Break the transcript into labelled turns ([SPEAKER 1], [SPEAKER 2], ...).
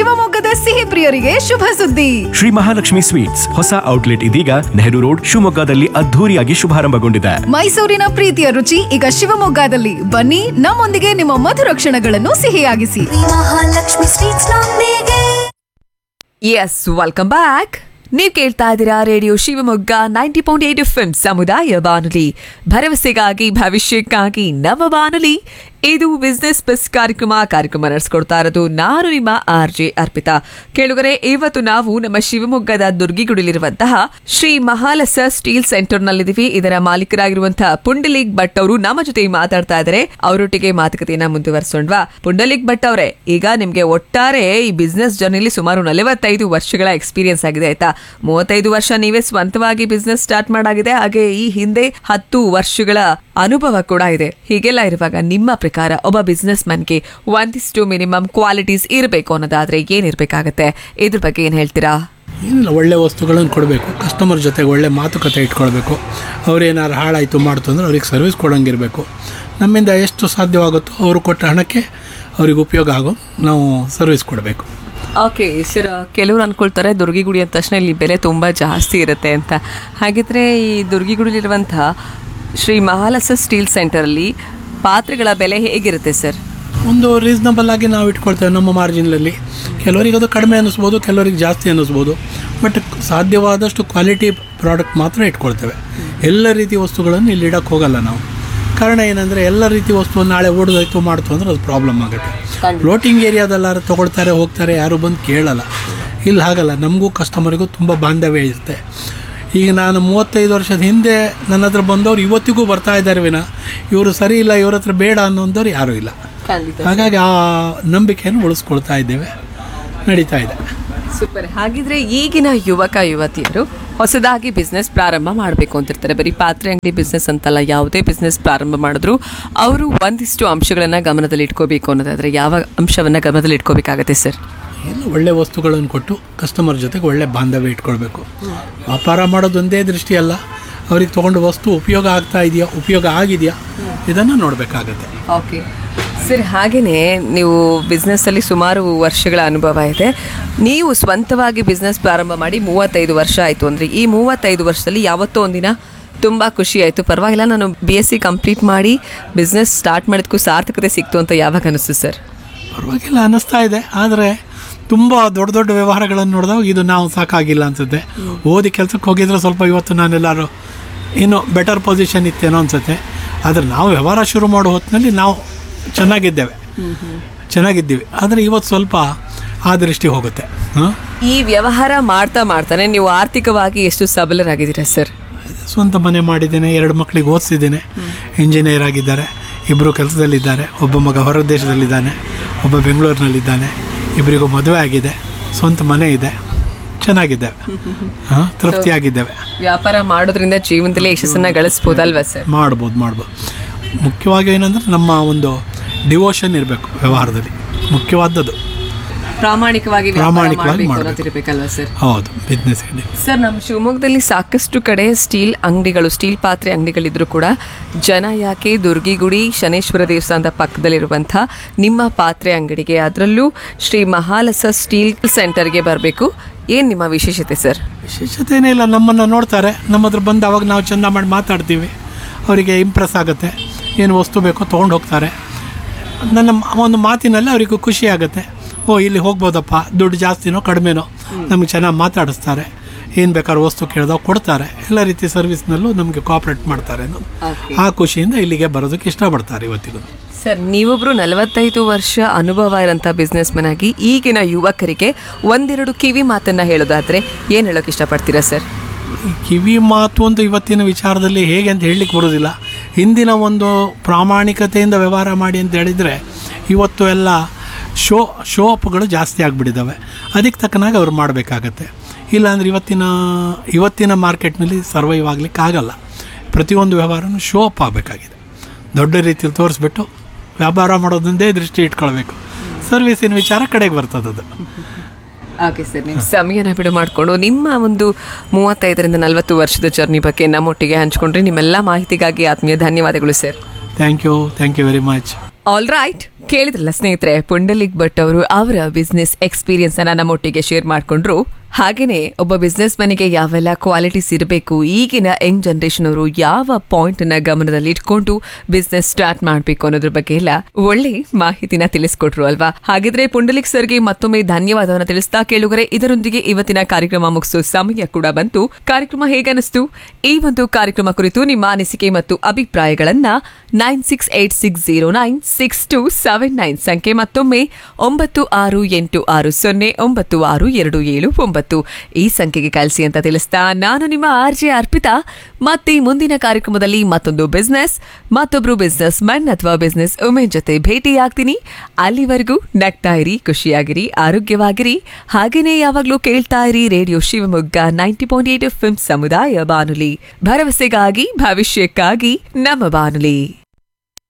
[SPEAKER 1] ಶಿವಮೊಗ್ಗದ ಸಿಹಿ ಪ್ರಿಯರಿಗೆ ಶುಭ ಸುದ್ದಿ
[SPEAKER 2] ಶ್ರೀ ಮಹಾಲಕ್ಷ್ಮಿ ಸ್ವೀಟ್ಸ್ ಹೊಸ ಔಟ್ಲೆಟ್ ಇದೀಗ ನೆಹರು ರೋಡ್ ಶಿವಮೊಗ್ಗದಲ್ಲಿ ಅದ್ಧೂರಿಯಾಗಿ ಶುಭಾರಂಭಗೊಂಡಿದೆ
[SPEAKER 1] ಮೈಸೂರಿನ ಪ್ರೀತಿಯ ರುಚಿ ಈಗ ಶಿವಮೊಗ್ಗದಲ್ಲಿ ಬನ್ನಿ ನಮ್ಮೊಂದಿಗೆ ನಿಮ್ಮ ಮಧುರ ಕ್ಷಣಗಳನ್ನು ಸಿಹಿಯಾಗಿಸಿ
[SPEAKER 3] ಮಹಾಲಕ್ಷ್ಮಿ ಸ್ವೀಟ್ಸ್ ನೊಂದಿಗೆ
[SPEAKER 4] ಎಸ್ ವೆಲ್ಕಮ್ ಬ್ಯಾಕ್ ನೀವು ಕೇಳ್ತಾ ಇದ್ದೀರಾ radio Shivamogga ninety point eight F ಸಮುದಾಯ ಬಾನುಲಿ ಭರವಸೆಗಾಗಿ ಭವಿಷ್ಯಕ್ಕಾಗಿ ನಮ್ಮ ಬಾನುಲಿ ಇದು ಬಿಸ್ನೆಸ್ ಬಸ್ ಕಾರ್ಯಕ್ರಮ ಕಾರ್ಯಕ್ರಮ ನಡೆಸ್ಕೊಡ್ತಾ ಇರೋದು ನಾನು ನಿಮ್ಮ ಆರ್ ಜೆ ಅರ್ಪಿತಾ ಕೇಳುಗರೆ ಇವತ್ತು ನಾವು ನಮ್ಮ ಶಿವಮೊಗ್ಗದ ದುರ್ಗಿಗುಡಿಲಿರುವಂತಹ ಶ್ರೀ ಮಹಾಲಸ ಸ್ಟೀಲ್ ಸೆಂಟರ್ ನಲ್ಲಿದ್ದೀವಿ ಇದರ ಮಾಲೀಕರಾಗಿರುವಂತಹ ಪುಂಡಲಿಕ್ ಭಟ್ ಅವರು ನಮ್ಮ ಜೊತೆ ಮಾತಾಡ್ತಾ ಇದ್ದಾರೆ ಅವರೊಟ್ಟಿಗೆ ಮಾತುಕತೆಯನ್ನ ಮುಂದುವರಿಸೋಣ್ವಾ ಪುಂಡಲಿಕ್ ಭಟ್ ಅವರೇ ಈಗ ನಿಮ್ಗೆ ಒಟ್ಟಾರೆ ಈ ಬಿಸ್ನೆಸ್ ಜರ್ನಿಲಿ ಸುಮಾರು ನಲವತ್ತೈದು ವರ್ಷಗಳ ಎಕ್ಸ್ಪೀರಿಯನ್ಸ್ ಆಗಿದೆ ಆಯ್ತಾ ಮೂವತ್ತೈದು ವರ್ಷ ನೀವೇ ಸ್ವಂತವಾಗಿ ಬಿಸ್ನೆಸ್ ಸ್ಟಾರ್ಟ್ ಮಾಡಾಗಿದೆ ಹಾಗೆ ಈ ಹಿಂದೆ ಹತ್ತು ವರ್ಷಗಳ ಅನುಭವ ಕೂಡ ಇದೆ ಹೀಗೆಲ್ಲ ಇರುವಾಗ ನಿಮ್ಮ ಪ್ರಕಾರ ಒಬ್ಬ ಬಿಸ್ನೆಸ್ ಮನ್ಗೆ ಒಂದಿಷ್ಟು ಮಿನಿಮಮ್ ಕ್ವಾಲಿಟೀಸ್ ಇರಬೇಕು ಅನ್ನೋದಾದ್ರೆ ಏನಿರ್ಬೇಕಾಗತ್ತೆ ಇದ್ರ ಬಗ್ಗೆ ಏನ್ ಹೇಳ್ತೀರಾ
[SPEAKER 5] ಏನಿಲ್ಲ ಒಳ್ಳೆ ವಸ್ತುಗಳನ್ನು ಕೊಡಬೇಕು ಕಸ್ಟಮರ್ ಜೊತೆಗೆ ಒಳ್ಳೆ ಮಾತುಕತೆ ಇಟ್ಕೊಳ್ಬೇಕು ಅವ್ರೇನಾರು ಹಾಳಾಯಿತು ಮಾಡ್ತು ಅಂದ್ರೆ ಅವ್ರಿಗೆ ಸರ್ವಿಸ್ ಕೊಡೋಂಗಿರಬೇಕು ನಮ್ಮಿಂದ ಎಷ್ಟು ಸಾಧ್ಯವಾಗುತ್ತೋ ಅವರು ಕೊಟ್ಟ ಹಣಕ್ಕೆ ಅವ್ರಿಗೆ ಉಪಯೋಗ ಆಗೋ ನಾವು ಸರ್ವಿಸ್ ಕೊಡಬೇಕು
[SPEAKER 4] ಓಕೆ ಸರ್ ಕೆಲವರು ಅನ್ಕೊಳ್ತಾರೆ ದುರ್ಗಿಗುಡಿ ಅಂದ ತಕ್ಷಣ ಇಲ್ಲಿ ಬೆಲೆ ತುಂಬ ಜಾಸ್ತಿ ಇರುತ್ತೆ ಅಂತ ಹಾಗಿದ್ರೆ ಈ ದುರ್ಗಿಗುಡಿಲಿರುವಂತಹ ಶ್ರೀ ಮಹಾಲಸ ಸ್ಟೀಲ್ ಸೆಂಟರಲ್ಲಿ ಪಾತ್ರೆಗಳ ಬೆಲೆ ಹೇಗಿರುತ್ತೆ ಸರ್
[SPEAKER 5] ಒಂದು ರೀಸನಬಲ್ ಆಗಿ ನಾವು ಇಟ್ಕೊಳ್ತೇವೆ ನಮ್ಮ ಮಾರ್ಜಿನಲ್ಲಿ ಕೆಲವರಿಗೆ ಅದು ಕಡಿಮೆ ಅನ್ನಿಸ್ಬೋದು ಕೆಲವರಿಗೆ ಜಾಸ್ತಿ ಅನ್ನಿಸ್ಬೋದು ಬಟ್ ಸಾಧ್ಯವಾದಷ್ಟು ಕ್ವಾಲಿಟಿ ಪ್ರಾಡಕ್ಟ್ ಮಾತ್ರ ಇಟ್ಕೊಳ್ತೇವೆ ಎಲ್ಲ ರೀತಿ ವಸ್ತುಗಳನ್ನು ಇಲ್ಲಿ ಇಡಕ್ಕೆ ಹೋಗಲ್ಲ ನಾವು ಕಾರಣ ಏನಂದರೆ ಎಲ್ಲ ರೀತಿ ವಸ್ತು ನಾಳೆ ಓಡೋದಾಯ್ತು ಮಾಡ್ತು ಅಂದ್ರೆ ಅದು ಪ್ರಾಬ್ಲಮ್ ಆಗುತ್ತೆ ಫ್ಲೋಟಿಂಗ್ ಏರಿಯಾದಲ್ಲಾರು ತೊಗೊಳ್ತಾರೆ ಹೋಗ್ತಾರೆ ಯಾರು ಬಂದು ಕೇಳಲ್ಲ ಇಲ್ಲಿ ಹಾಗಲ್ಲ ನಮಗೂ ಕಸ್ಟಮರಿಗೂ ತುಂಬ ಬಾಂಧವ್ಯ ಇರುತ್ತೆ ಈಗ ನಾನು ಮೂವತ್ತೈದು ವರ್ಷದ ಹಿಂದೆ ನನ್ನ ಹತ್ರ ಬಂದವರು ಇವತ್ತಿಗೂ ಬರ್ತಾ ಇದ್ದಾರೆ ವಿನ ಇವರು ಸರಿ ಇಲ್ಲ ಇವ್ರ ಹತ್ರ ಬೇಡ ಅನ್ನೋಂಥವ್ರು ಯಾರೂ ಇಲ್ಲ ಹಾಗಾಗಿ ಆ ನಂಬಿಕೆಯನ್ನು ಉಳಿಸ್ಕೊಳ್ತಾ ಇದ್ದೇವೆ ನಡೀತಾ ಇದೆ
[SPEAKER 4] ಸೂಪರ್ ಹಾಗಿದ್ರೆ ಈಗಿನ ಯುವಕ ಯುವತಿಯರು ಹೊಸದಾಗಿ ಬಿಸ್ನೆಸ್ ಪ್ರಾರಂಭ ಮಾಡಬೇಕು ಅಂತಿರ್ತಾರೆ ಬರೀ ಪಾತ್ರೆ ಅಂಗಡಿ ಬಿಸ್ನೆಸ್ ಅಂತಲ್ಲ ಯಾವುದೇ ಬಿಸ್ನೆಸ್ ಪ್ರಾರಂಭ ಮಾಡಿದ್ರು ಅವರು ಒಂದಿಷ್ಟು ಅಂಶಗಳನ್ನ ಗಮನದಲ್ಲಿ ಇಟ್ಕೋಬೇಕು ಅನ್ನೋದಾದ್ರೆ ಯಾವ ಅಂಶವನ್ನ ಗಮನದಲ್ಲಿ ಇಟ್ಕೋಬೇಕಾಗತ್ತೆ ಸರ್
[SPEAKER 5] ಎಲ್ಲ ಒಳ್ಳೆ ವಸ್ತುಗಳನ್ನು ಕೊಟ್ಟು ಕಸ್ಟಮರ್ ಜೊತೆಗೆ ಒಳ್ಳೆ ಬಾಂಧವ್ಯ ಇಟ್ಕೊಳ್ಬೇಕು ವ್ಯಾಪಾರ ಮಾಡೋದೊಂದೇ ದೃಷ್ಟಿ ಅಲ್ಲ ಅವ್ರಿಗೆ ತೊಗೊಂಡು ವಸ್ತು ಉಪಯೋಗ ಆಗ್ತಾ ಇದೆಯಾ ಉಪಯೋಗ ಆಗಿದೆಯಾ ಇದನ್ನು ನೋಡಬೇಕಾಗತ್ತೆ
[SPEAKER 4] ಓಕೆ ಸರ್ ಹಾಗೆಯೇ ನೀವು ಬಿಸ್ನೆಸ್ಸಲ್ಲಿ ಸುಮಾರು ವರ್ಷಗಳ ಅನುಭವ ಇದೆ ನೀವು ಸ್ವಂತವಾಗಿ ಬಿಸ್ನೆಸ್ ಪ್ರಾರಂಭ ಮಾಡಿ ಮೂವತ್ತೈದು ವರ್ಷ ಆಯಿತು ಅಂದರೆ ಈ ಮೂವತ್ತೈದು ವರ್ಷದಲ್ಲಿ ಯಾವತ್ತೋ ಒಂದಿನ ತುಂಬ ಖುಷಿ ಆಯಿತು ಪರವಾಗಿಲ್ಲ ನಾನು ಬಿ ಎಸ್ ಸಿ ಕಂಪ್ಲೀಟ್ ಮಾಡಿ ಬಿಸ್ನೆಸ್ ಸ್ಟಾರ್ಟ್ ಮಾಡಿದ್ಕೂ ಸಾರ್ಥಕತೆ ಸಿಕ್ತು ಅಂತ ಯಾವಾಗ ಅನಿಸ್ತು ಸರ್
[SPEAKER 5] ಪರವಾಗಿಲ್ಲ ಅನ್ನಿಸ್ತಾ ಇದೆ ಆದರೆ ತುಂಬ ದೊಡ್ಡ ದೊಡ್ಡ ವ್ಯವಹಾರಗಳನ್ನು ನೋಡಿದಾಗ ಇದು ನಾವು ಸಾಕಾಗಿಲ್ಲ ಅನಿಸುತ್ತೆ ಓದಿ ಕೆಲಸಕ್ಕೆ ಹೋಗಿದ್ರೆ ಸ್ವಲ್ಪ ಇವತ್ತು ನಾನೆಲ್ಲರೂ ಇನ್ನೂ ಬೆಟರ್ ಪೊಸಿಷನ್ ಇತ್ತೇನೋ ಅನಿಸುತ್ತೆ ಆದರೆ ನಾವು ವ್ಯವಹಾರ ಶುರು ಮಾಡೋ ಹೊತ್ತಿನಲ್ಲಿ ನಾವು ಚೆನ್ನಾಗಿದ್ದೇವೆ ಚೆನ್ನಾಗಿದ್ದೀವಿ ಆದರೆ ಇವತ್ತು ಸ್ವಲ್ಪ ಆ ದೃಷ್ಟಿ ಹೋಗುತ್ತೆ ಹಾಂ
[SPEAKER 4] ಈ ವ್ಯವಹಾರ ಮಾಡ್ತಾ ಮಾಡ್ತಾನೆ ನೀವು ಆರ್ಥಿಕವಾಗಿ ಎಷ್ಟು ಸಬಲರಾಗಿದ್ದೀರಾ ಸರ್
[SPEAKER 5] ಸ್ವಂತ ಮನೆ ಮಾಡಿದ್ದೇನೆ ಎರಡು ಮಕ್ಕಳಿಗೆ ಓದಿಸಿದ್ದೇನೆ ಇಂಜಿನಿಯರ್ ಆಗಿದ್ದಾರೆ ಇಬ್ಬರು ಕೆಲಸದಲ್ಲಿದ್ದಾರೆ ಒಬ್ಬ ಮಗ ಹೊರ ದೇಶದಲ್ಲಿದ್ದಾನೆ ಒಬ್ಬ ಬೆಂಗಳೂರಿನಲ್ಲಿದ್ದಾನೆ ಇಬ್ಬರಿಗೂ ಮದುವೆ ಆಗಿದೆ ಸ್ವಂತ ಮನೆ ಇದೆ ಚೆನ್ನಾಗಿದ್ದೇವೆ ಹಾಂ ತೃಪ್ತಿಯಾಗಿದ್ದೇವೆ
[SPEAKER 4] ವ್ಯಾಪಾರ ಮಾಡೋದ್ರಿಂದ ಜೀವನದಲ್ಲಿ ಯಶಸ್ಸನ್ನ ಗಳಿಸ್ಬೋದಲ್ವಾ ಸರ್
[SPEAKER 5] ಮಾಡ್ಬೋದು ಮಾಡ್ಬೋದು ಮುಖ್ಯವಾಗಿ ಏನಂದ್ರೆ ನಮ್ಮ ಒಂದು ಡಿವೋಷನ್ ಇರಬೇಕು ವ್ಯವಹಾರದಲ್ಲಿ ಮುಖ್ಯವಾದದ್ದು
[SPEAKER 4] ಪ್ರಾಮಾಣಿಕವಾಗಿ ವ್ಯಾಪಾರ
[SPEAKER 5] ಪ್ರಾಮಾಣಿಕವಾಗಿ
[SPEAKER 4] ಮಾಡ್ಬೇಕು
[SPEAKER 5] ಮಾಡ್ಬೇಕು.
[SPEAKER 4] ಅನ್ನೋದಿರ್ಬೇಕಲ್ವಾ ಸರ್
[SPEAKER 5] ಹೌದು ಬಿಸ್ನೆಸ್
[SPEAKER 4] ಸರ್ ನಮ್ಮ ಶಿವಮೊಗ್ಗದಲ್ಲಿ ಸಾಕಷ್ಟು ಕಡೆ ಸ್ಟೀಲ್ ಅಂಗಡಿಗಳು ಸ್ಟೀಲ್ ಪಾತ್ರೆ ಅಂಗಡಿಗಳಿದ್ರು ಕೂಡ ಜನ ಯಾಕೆ ದುರ್ಗಿಗುಡಿ ಶನೇಶ್ವರ ದೇವಸ್ಥಾನದ ಪಕ್ಕದಲ್ಲಿರುವಂಥ ನಿಮ್ಮ ಪಾತ್ರೆ ಅಂಗಡಿಗೆ ಅದರಲ್ಲೂ ಶ್ರೀ ಮಹಾಲಸ ಸ್ಟೀಲ್ ಸೆಂಟರ್ಗೆ ಬರಬೇಕು ಏನು ನಿಮ್ಮ ವಿಶೇಷತೆ ಸರ್
[SPEAKER 5] ವಿಶೇಷತೆ ಏನೇ ಇಲ್ಲ ನಮ್ಮನ್ನು ನೋಡ್ತಾರೆ ನಮ್ಮ ಹತ್ರ ಬಂದು ಅವಾಗ ನಾವು ಚೆಂದ ಮಾಡಿ ಮಾತಾಡ್ತೀವಿ ಅವರಿಗೆ ಇಂಪ್ರೆಸ್ ಆಗುತ್ತೆ ಏನು ವಸ್ತು ಬೇಕೋ ತೊಗೊಂಡು ಹೋಗ್ತಾರೆ ನನ್ನ ಮ- ಒಂದು ಮಾತಿನಲ್ಲಿ ಅವರಿಗೂ ಖುಷಿ ಆಗುತ್ತೆ ಓ ಇಲ್ಲಿ ಹೋಗ್ಬೋದಪ್ಪ ದುಡ್ಡು ಜಾಸ್ತಿನೋ ಕಡಿಮೆನೋ ನಮಗೆ ಚೆನ್ನಾಗಿ ಮಾತಾಡಿಸ್ತಾರೆ ಏನು ಬೇಕಾದ್ರೂ ವಸ್ತು ಕೇಳಿದಾಗ ಕೊಡ್ತಾರೆ ಎಲ್ಲ ರೀತಿ ಸರ್ವಿಸ್ನಲ್ಲೂ ನಮಗೆ ಕೋಆಪ್ರೇಟ್ ಮಾಡ್ತಾರೆ ಅನ್ನೋದು ಆ ಖುಷಿಯಿಂದ ಇಲ್ಲಿಗೆ ಬರೋದಕ್ಕೆ ಇಷ್ಟಪಡ್ತಾರೆ ಇವತ್ತಿಗೂ
[SPEAKER 4] ಸರ್ ನೀವೊಬ್ರು ನಲವತ್ತೈದು ವರ್ಷ ಅನುಭವ ಇರೋಂಥ ಬಿಸ್ನೆಸ್ ಮನ್ ಆಗಿ ಈಗಿನ ಯುವಕರಿಗೆ ಒಂದೆರಡು ಕಿವಿ ಮಾತನ್ನ ಹೇಳೋದಾದ್ರೆ ಏನು ಹೇಳೋಕೆ ಇಷ್ಟಪಡ್ತೀರಾ ಸರ್
[SPEAKER 5] ಈ ಕಿವಿ ಮಾತು ಅಂತ ಇವತ್ತಿನ ವಿಚಾರದಲ್ಲಿ ಹೇಗೆ ಅಂತ ಹೇಳಲಿಕ್ಕೆ ಬರೋದಿಲ್ಲ ಹಿಂದಿನ ಒಂದು ಪ್ರಾಮಾಣಿಕತೆಯಿಂದ ವ್ಯವಹಾರ ಮಾಡಿ ಅಂತ ಹೇಳಿದರೆ ಇವತ್ತು ಎಲ್ಲ ಶೋ ಶೋ ಅಪ್ಗಳು ಜಾಸ್ತಿ ಆಗಿಬಿಟ್ಟಿದ್ದಾವೆ ಅದಕ್ಕೆ ತಕ್ಕನಾಗಿ ಅವ್ರು ಮಾಡಬೇಕಾಗತ್ತೆ ಇಲ್ಲಾಂದ್ರೆ ಇವತ್ತಿನ ಇವತ್ತಿನ ಮಾರ್ಕೆಟ್ನಲ್ಲಿ ಸರ್ವೈವ್ ಆಗ್ಲಿಕ್ಕೆ ಆಗಲ್ಲ ಪ್ರತಿಯೊಂದು ವ್ಯವಹಾರನೂ ಶೋ ಅಪ್ ಆಗಬೇಕಾಗಿದೆ ದೊಡ್ಡ ರೀತಿಯಲ್ಲಿ ತೋರಿಸ್ಬಿಟ್ಟು ವ್ಯಾಪಾರ ಮಾಡೋದೊಂದೇ ದೃಷ್ಟಿ ಇಟ್ಕೊಳ್ಬೇಕು ಸರ್ವಿಸಿನ ವಿಚಾರ ಕಡೆಗೆ ಬರ್ತದದು
[SPEAKER 4] ಓಕೆ ಸರ್ ನಿಮ್ಮ ಸಮಯನ ಬಿಡು ಮಾಡಿಕೊಂಡು ನಿಮ್ಮ ಒಂದು ಮೂವತ್ತೈದರಿಂದ ನಲವತ್ತು ವರ್ಷದ ಜರ್ನಿ ಬಗ್ಗೆ ನಮ್ಮೊಟ್ಟಿಗೆ ಹಂಚ್ಕೊಂಡ್ರೆ ನಿಮ್ಮೆಲ್ಲ ಮಾಹಿತಿಗಾಗಿ ಆತ್ಮೀಯ ಧನ್ಯವಾದಗಳು sir
[SPEAKER 5] thank you thank you very much
[SPEAKER 4] all right ಕೇಳಿದ್ರಲ್ಲ ಸ್ನೇಹಿತರೆ ಪುಂಡಲಿಕ್ ಭಟ್ ಅವರು ಅವರ ಬಿಸ್ನೆಸ್ ಎಕ್ಸ್ಪೀರಿಯನ್ಸ್ ಅನ್ನ ನಮ್ಮೊಟ್ಟಿಗೆ ಶೇರ್ ಮಾಡ್ಕೊಂಡ್ರು ಹಾಗೇನೆ ಒಬ್ಬ ಬಿಸ್ನೆಸ್ ಮನೆಗೆ ಯಾವೆಲ್ಲ ಕ್ವಾಲಿಟೀಸ್ ಇರಬೇಕು ಈಗಿನ ಯಂಗ್ ಜನರೇಷನ್ ಅವರು ಯಾವ ಪಾಯಿಂಟ್ ನ ಗಮನದಲ್ಲಿ ಇಟ್ಕೊಂಡು ಬಿಸ್ನೆಸ್ ಸ್ಟಾರ್ಟ್ ಮಾಡಬೇಕು ಅನ್ನೋದ್ರ ಬಗ್ಗೆ ಎಲ್ಲ ಒಳ್ಳೆ ಮಾಹಿತಿನ ತಿಳಿಸ್ಕೊಟ್ರು ಅಲ್ವಾ ಹಾಗಿದ್ರೆ ಪುಂಡಲಿಕ್ ಸರ್ಗೆ ಮತ್ತೊಮ್ಮೆ ಧನ್ಯವಾದವನ್ನ ತಿಳಿಸ್ತಾ ಕೇಳುಗರೆ ಇದರೊಂದಿಗೆ ಇವತ್ತಿನ ಕಾರ್ಯಕ್ರಮ ಮುಗಿಸೋ ಸಮಯ ಕೂಡ ಬಂತು ಕಾರ್ಯಕ್ರಮ ಹೇಗನಿಸ್ತು ಈ ಒಂದು ಕಾರ್ಯಕ್ರಮ ಕುರಿತು ನಿಮ್ಮ ಅನಿಸಿಕೆ ಮತ್ತು ಅಭಿಪ್ರಾಯಗಳನ್ನ nine six eight six zero nine six two seven nine ಸಂಖ್ಯೆ ಮತ್ತೊಮ್ಮೆ ಒಂಬತ್ತು ಆರು ಎಂಟು ಆರು ಸೊನ್ನೆ ಒಂಬತ್ತು ಆರು ಎರಡು ಏಳು ಒಂಬತ್ತು ಈ ಸಂಖ್ಯೆಗೆ ಕಳಿಸಿ ಅಂತ ತಿಳಿಸ್ತಾ ನಾನು ನಿಮ್ಮ ಆರ್ ಜೆ ಅರ್ಪಿತಾ ಮತ್ತೆ ಮುಂದಿನ ಕಾರ್ಯಕ್ರಮದಲ್ಲಿ ಮತ್ತೊಂದು ಬಿಸ್ನೆಸ್ ಮತ್ತೊಬ್ರು ಬಿಸ್ನೆಸ್ ಮ್ಯಾನ್ ಅಥವಾ ಬಿಸ್ನೆಸ್ ವುಮೆನ್ ಜೊತೆ ಭೇಟಿಯಾಗ್ತೀನಿ ಅಲ್ಲಿವರೆಗೂ ನಗ್ತಾ ಇರಿ ಖುಷಿಯಾಗಿರಿ ಆರೋಗ್ಯವಾಗಿರಿ ಹಾಗೇನೇ ಯಾವಾಗ್ಲೂ ಕೇಳ್ತಾ ಇರಿ radio Shivamogga ninety point eight F ಸಮುದಾಯ ಬಾನುಲಿ ಭರವಸೆಗಾಗಿ ಭವಿಷ್ಯಕ್ಕಾಗಿ ನಮ್ಮ ಬಾನುಲಿ